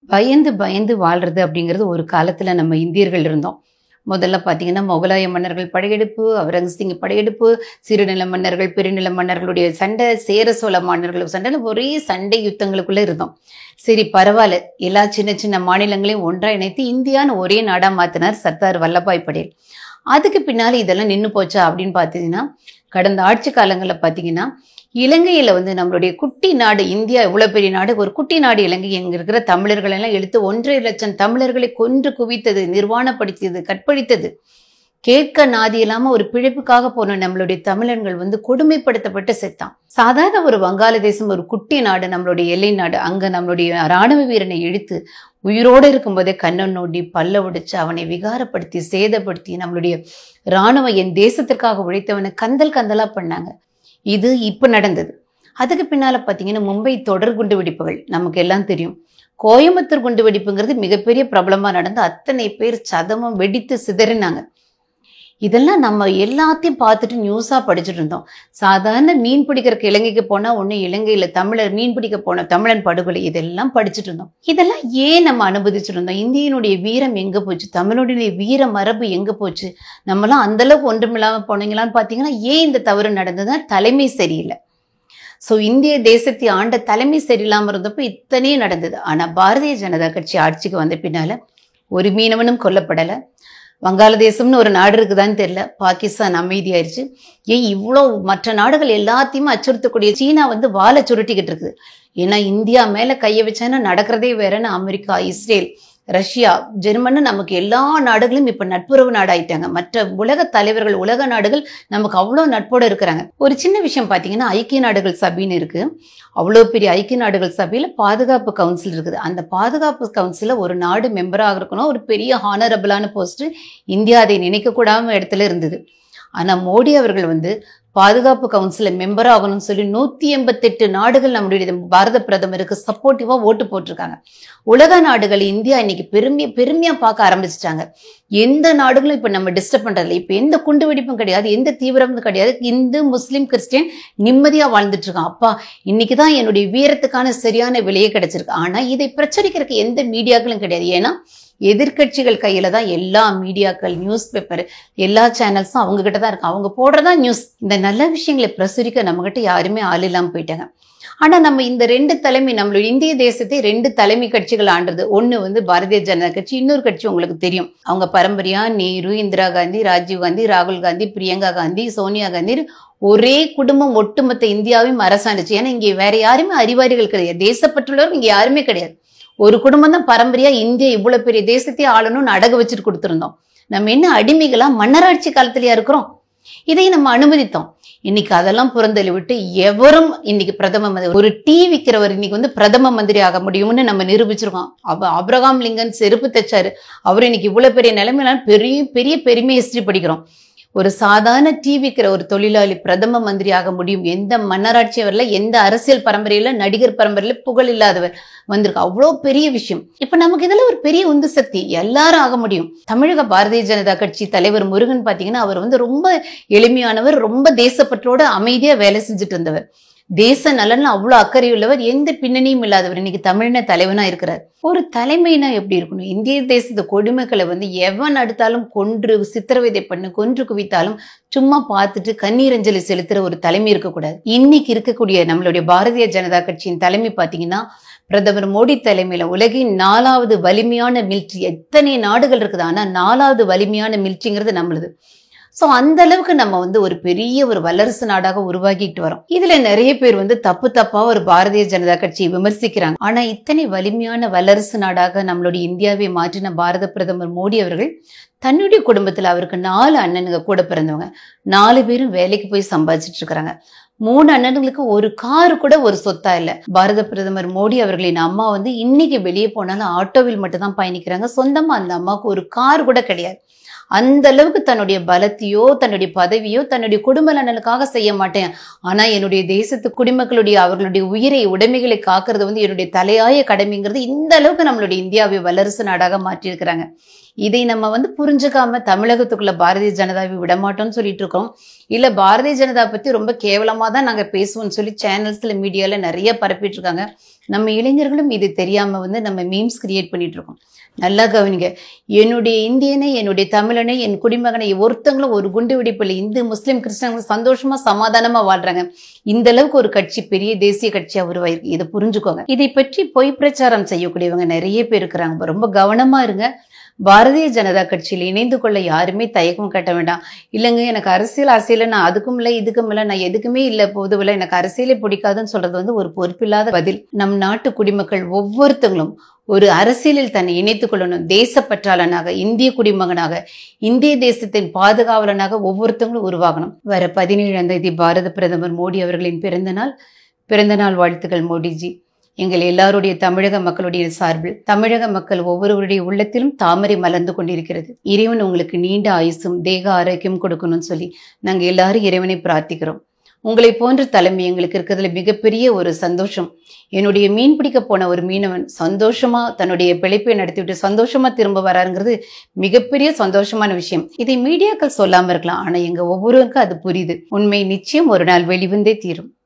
பயந்து பயந்து வாழ்றது அப்படிங்கிறது ஒரு காலத்துல நம்ம இந்தியர்கள் இருந்தோம் முதல்ல பார்த்தீங்கன்னா முகலாய மன்னர்கள் படையெடுப்பு அவுரங்கசீங்க படையெடுப்பு சிறுநில மன்னர்கள் பெருநில மன்னர்களுடைய சண்டை சேர சோழ மன்னர்கள் சண்டையில் ஒரே சண்டை யுத்தங்களுக்குள்ள இருந்தோம் சரி பரவாயில்ல எல்லா சின்ன சின்ன மாநிலங்களையும் ஒன்றா இணைத்து இந்தியான்னு ஒரே நாடா மாத்தினார் சர்தார் வல்லபாய் படேல் அதுக்கு பின்னால இதெல்லாம் நின்று போச்சா அப்படின்னு பார்த்தீங்கன்னா கடந்த ஆட்சி காலங்களில் பார்த்தீங்கன்னா இலங்கையில வந்து நம்மளுடைய குட்டி நாடு இந்தியா இவ்வளவு பெரிய நாடு ஒரு குட்டி நாடு இலங்கை எங்க இருக்கிற தமிழர்கள் எல்லாம் எடுத்து ஒன்றரை லட்சம் தமிழர்களை கொன்று குவித்தது நிர்வாணப்படுத்தியது கற்பழித்தது கேட்க நாதி இல்லாம ஒரு பிழைப்புக்காக போன நம்மளுடைய தமிழர்கள் வந்து கொடுமைப்படுத்தப்பட்டு செத்தான் சாதாரண ஒரு வங்காளதேசம் ஒரு குட்டி நாடு நம்மளுடைய எல்லை நாடு அங்க நம்மளுடைய ராணுவ வீரனை இழுத்து உயிரோடு இருக்கும்போதே கண்ணன் நோண்டி பல்ல உடைச்சு அவனை விகாரப்படுத்தி சேதப்படுத்தி நம்மளுடைய ராணுவம் என் தேசத்திற்காக உழைத்தவனை கந்தல் கந்தலா பண்ணாங்க இது இப்ப நடந்தது அதுக்கு பின்னால பாத்தீங்கன்னா மும்பை தொடர் குண்டு வெடிப்புகள் நமக்கு எல்லாம் தெரியும் கோயம்புத்தூர் குண்டு வெடிப்புங்கிறது மிகப்பெரிய பிரபலமா நடந்து அத்தனை பேர் சதமம் வெடித்து சிதறினாங்க இதெல்லாம் நம்ம எல்லாத்தையும் பார்த்துட்டு நியூஸா படிச்சுட்டு இருந்தோம் சாதாரண மீன் பிடிக்கிறக்கு இலங்கைக்கு போனா ஒண்ணு இலங்கையில தமிழர் மீன் பிடிக்க போன தமிழன் படுகொலை இதெல்லாம் படிச்சுட்டு இருந்தோம் இதெல்லாம் ஏன் நம்ம அனுபவிச்சுட்டு இருந்தோம் இந்தியனுடைய வீரம் எங்க போச்சு தமிழுடைய வீர மரபு எங்க போச்சு நம்மலாம் அந்த அளவுக்கு ஒன்றுமில்லாம போனீங்களான்னு பாத்தீங்கன்னா ஏன் இந்த தவறு நடந்ததுன்னா தலைமை சரியில்லை ஸோ இந்திய தேசத்தை ஆண்ட தலைமை சரியில்லாம இருந்தப்போ இத்தனையும் நடந்தது ஆனா பாரதிய ஜனதா கட்சி ஆட்சிக்கு வந்த பின்னால ஒரு மீனவனும் கொல்லப்படலை வங்காளதேசம்னு ஒரு நாடு இருக்குதான்னு தெரியல பாகிஸ்தான் அமைதியாயிருச்சு ஏன் இவ்வளோ மற்ற நாடுகள் எல்லாத்தையுமே அச்சுறுத்தக்கூடிய சீனா வந்து வாழை சுருட்டிக்கிட்டு இருக்குது ஏன்னா இந்தியா மேல கையை வச்சானா நடக்கிறதே வேறன்னு அமெரிக்கா இஸ்ரேல் ரஷ்யா ஜெர்மன் நமக்கு எல்லா நாடுகளும் இப்ப நட்புறவு நாடாயிட்டாங்க மற்ற உலக தலைவர்கள் உலக நாடுகள் நமக்கு அவ்வளோ நட்போட இருக்கிறாங்க ஒரு சின்ன விஷயம் பார்த்தீங்கன்னா ஐக்கிய நாடுகள் சபைன்னு இருக்கு அவ்வளோ பெரிய ஐக்கிய நாடுகள் சபையில் பாதுகாப்பு கவுன்சில் இருக்குது அந்த பாதுகாப்பு கவுன்சிலில் ஒரு நாடு மெம்பராக இருக்கணும் ஒரு பெரிய ஹானரபிளான போஸ்ட் இந்தியா அதை நினைக்கக்கூடாம இடத்துல இருந்தது ஆனால் மோடி அவர்கள் வந்து பாதுகாப்பு கவுன்சிலில் மெம்பர் ஆகணும்னு சொல்லி நூற்றி எண்பத்தெட்டு நாடுகள் நம்மளுடைய பாரத பிரதமருக்கு சப்போர்ட்டிவாக ஓட்டு போட்டிருக்காங்க உலக நாடுகள் இந்தியா இன்னைக்கு பெருமையா பெருமையா பார்க்க ஆரம்பிச்சிட்டாங்க எந்த நாடுகளும் இப்போ நம்ம டிஸ்டர்ப் பண்றதில்ல இப்போ எந்த குண்டு வெடிப்பும் கிடையாது எந்த தீவிரமும் கிடையாது இந்து முஸ்லீம் கிறிஸ்டியன் நிம்மதியா வாழ்ந்துட்டு இருக்கான் அப்பா இன்னைக்கு தான் என்னுடைய வீரத்துக்கான சரியான விலையே கிடைச்சிருக்கு ஆனா இதை பிரச்சனைக்கிறதுக்கு எந்த மீடியாக்களும் கிடையாது ஏன்னா எதிர்க்கட்சிகள் கையில தான் எல்லா மீடியாக்கள் நியூஸ் பேப்பர் எல்லா சேனல்ஸும் அவங்க கிட்ட தான் இருக்கு அவங்க போடுறதா நியூஸ் இந்த நல்ல விஷயங்களை பிரசுரிக்க நம்ம கிட்ட யாருமே ஆள் இல்லாம போயிட்டாங்க ஆனா நம்ம இந்த ரெண்டு தலைமை நம்மளுடைய இந்திய தேசத்தை ரெண்டு தலைமை கட்சிகள் ஆண்டது ஒண்ணு வந்து பாரதிய ஜனதா கட்சி இன்னொரு கட்சி உங்களுக்கு தெரியும் அவங்க பரம்பரையா நேரு இந்திரா காந்தி ராஜீவ் காந்தி ராகுல் காந்தி பிரியங்கா காந்தி சோனியா காந்தி ஒரே குடும்பம் ஒட்டுமொத்த இந்தியாவையும் அரசாண்டுச்சு ஏன்னா இங்க வேற யாருமே அறிவாளிகள் கிடையாது தேசப்பற்றுள்ளவர் இங்க யாருமே கிடையாது ஒரு குடும்பம் தான் பரம்பரையா இந்தியா இவ்வளவு பெரிய தேசத்தையே ஆளணும்னு அடகு வச்சுட்டு கொடுத்துருந்தோம் நம்ம என்ன அடிமைகளா மன்னராட்சி காலத்திலயா இருக்கிறோம் இதை நம்ம அனுமதித்தோம் இன்னைக்கு அதெல்லாம் புறந்தள்ளி விட்டு எவரும் இன்னைக்கு பிரதம மந்திரி ஒரு டீ விற்கிறவர் இன்னைக்கு வந்து பிரதம மந்திரி ஆக முடியும்னு நம்ம நிரூபிச்சிருக்கோம் அவ அப்ரகாம் லிங்கன் செருப்பு தைச்சாரு அவர் இன்னைக்கு இவ்வளவு பெரிய நிலைமையில பெரிய பெரிய பெருமை ஹிஸ்டரி படிக்கிறோம் ஒரு சாதாரண டீ விற்கிற ஒரு தொழிலாளி பிரதம மந்திரி ஆக முடியும் எந்த மன்னராட்சி வரல எந்த அரசியல் பரம்பரையில நடிகர் பரம்பரையில புகழ் இல்லாதவர் வந்திருக்கு அவ்வளோ பெரிய விஷயம் இப்ப நமக்கு இதுல ஒரு பெரிய உந்து சக்தி எல்லாரும் ஆக முடியும் தமிழக பாரதிய ஜனதா கட்சி தலைவர் முருகன் பாத்தீங்கன்னா அவர் வந்து ரொம்ப எளிமையானவர் ரொம்ப தேசப்பற்றோட அமைதியா வேலை செஞ்சுட்டு இருந்தவர் தேச நலன்ல அவ்வளவு அக்கறை உள்ளவர் எந்த பின்னணியும் இல்லாதவர் இன்னைக்கு தமிழின தலைவனா இருக்கிறார் ஒரு தலைமைனா எப்படி இருக்கணும் இந்திய தேசத்து கொடுமைகளை வந்து எவன் அடுத்தாலும் கொன்று சித்திரவதை பண்ணு கொன்று குவித்தாலும் சும்மா பார்த்துட்டு கண்ணீரஞ்சலி செலுத்துற ஒரு தலைமை இருக்கக்கூடாது இன்னைக்கு இருக்கக்கூடிய நம்மளுடைய பாரதிய ஜனதா கட்சியின் தலைமை பாத்தீங்கன்னா பிரதமர் மோடி தலைமையில உலகின் நாலாவது வலிமையான மிலிட்ரி எத்தனை நாடுகள் இருக்குது ஆனா நாலாவது வலிமையான மிலிட்ரிங்கிறது நம்மளுது ஸோ அந்த அளவுக்கு நம்ம வந்து ஒரு பெரிய ஒரு வல்லரசு நாடாக உருவாக்கிட்டு வரோம் இதுல நிறைய பேர் வந்து தப்பு தப்பா ஒரு பாரதிய ஜனதா கட்சியை விமர்சிக்கிறாங்க ஆனா இத்தனை வலிமையான வல்லரசு நாடாக நம்மளுடைய இந்தியாவை மாற்றின பாரத பிரதமர் மோடி அவர்கள் தன்னுடைய குடும்பத்துல அவருக்கு நாலு அண்ணனுங்க கூட பிறந்தவங்க நாலு பேரும் வேலைக்கு போய் சம்பாதிச்சிட்டு இருக்கிறாங்க மூணு அண்ணனுங்களுக்கு ஒரு காரு கூட ஒரு சொத்தா இல்ல பாரத பிரதமர் மோடி அவர்களின் அம்மா வந்து இன்னைக்கு வெளியே போனாலும் ஆட்டோவில் மட்டும் தான் பயணிக்கிறாங்க சொந்தமா அந்த அம்மாவுக்கு ஒரு கார் கூட கிடையாது அந்த அளவுக்கு தன்னுடைய பலத்தையோ தன்னுடைய பதவியோ தன்னுடைய குடும்ப நலனுக்காக செய்ய மாட்டேன் ஆனா என்னுடைய தேசத்து குடிமக்களுடைய அவர்களுடைய உயிரை உடைமைகளை காக்கிறது வந்து என்னுடைய தலையாய கடமைங்கிறது இந்த அளவுக்கு நம்மளுடைய இந்தியாவை வல்லரசு நாடாக மாற்றியிருக்கிறாங்க இதை நம்ம வந்து புரிஞ்சுக்காம தமிழகத்துக்குள்ள பாரதிய ஜனதாவை விடமாட்டோம்னு சொல்லிட்டு இருக்கோம் இல்ல பாரதிய ஜனதா பத்தி ரொம்ப கேவலமா தான் நாங்க பேசுவோம்னு சொல்லி சேனல்ஸ்ல மீடியால நிறைய பரப்பிட்டு இருக்காங்க நம்ம இளைஞர்களும் இது தெரியாம வந்து நம்ம மீம்ஸ் கிரியேட் பண்ணிட்டு இருக்கோம் நல்லா கவனிங்க என்னுடைய இந்தியனை என்னுடைய தமிழனை என் குடிமகனை ஒருத்தங்களும் ஒரு குண்டு வெடிப்பில் இந்து முஸ்லீம் கிறிஸ்தவங்களும் சந்தோஷமா சமாதானமா வாழ்றாங்க இந்த அளவுக்கு ஒரு கட்சி பெரிய தேசிய கட்சியா உருவாயிருக்கு இதை புரிஞ்சுக்கோங்க இதை பற்றி பொய் பிரச்சாரம் செய்யக்கூடியவங்க நிறைய பேர் இருக்கிறாங்க ரொம்ப கவனமா இருங்க பாரதிய ஜனதா கட்சியில் இணைந்து கொள்ள யாருமே தயக்கம் கட்ட வேண்டாம் இல்லைங்க எனக்கு அரசியல் அரசியல நான் அதுக்கும் இல்லை இதுக்கும் இல்லை நான் எதுக்குமே இல்லை பொதுவில் எனக்கு அரசியலே பிடிக்காதுன்னு சொல்றது வந்து ஒரு பொறுப்பில்லாத பதில் நம் நாட்டு குடிமக்கள் ஒவ்வொருத்தங்களும் ஒரு அரசியலில் தன்னை இணைத்துக் கொள்ளணும் தேசப்பற்றாளனாக இந்திய குடிமகனாக இந்திய தேசத்தின் பாதுகாவலனாக ஒவ்வொருத்தங்களும் உருவாகணும் வர பதினேழாம் தேதி பாரத பிரதமர் மோடி அவர்களின் பிறந்த நாள் பிறந்த நாள் வாழ்த்துக்கள் மோடிஜி எங்கள் எல்லாருடைய தமிழக மக்களுடைய சார்பில் தமிழக மக்கள் ஒவ்வொருவருடைய உள்ளத்திலும் தாமரை மலர்ந்து கொண்டிருக்கிறது இறைவன் உங்களுக்கு நீண்ட ஆயுசும் தேக ஆரோக்கியம் கொடுக்கணும்னு சொல்லி நாங்க எல்லாரும் இறைவனை பிரார்த்திக்கிறோம் உங்களை போன்ற தலைமை எங்களுக்கு இருக்கிறதுல மிகப்பெரிய ஒரு சந்தோஷம் என்னுடைய மீன் பிடிக்க போன ஒரு மீனவன் சந்தோஷமா தன்னுடைய பிழைப்பை நடத்திவிட்டு சந்தோஷமா திரும்ப வராருங்கிறது மிகப்பெரிய சந்தோஷமான விஷயம் இதை மீடியாக்கள் சொல்லாம இருக்கலாம் ஆனா எங்க ஒவ்வொருவருக்கும் அது புரியுது உண்மை நிச்சயம் ஒரு நாள் வெளிவந்தே தீரும்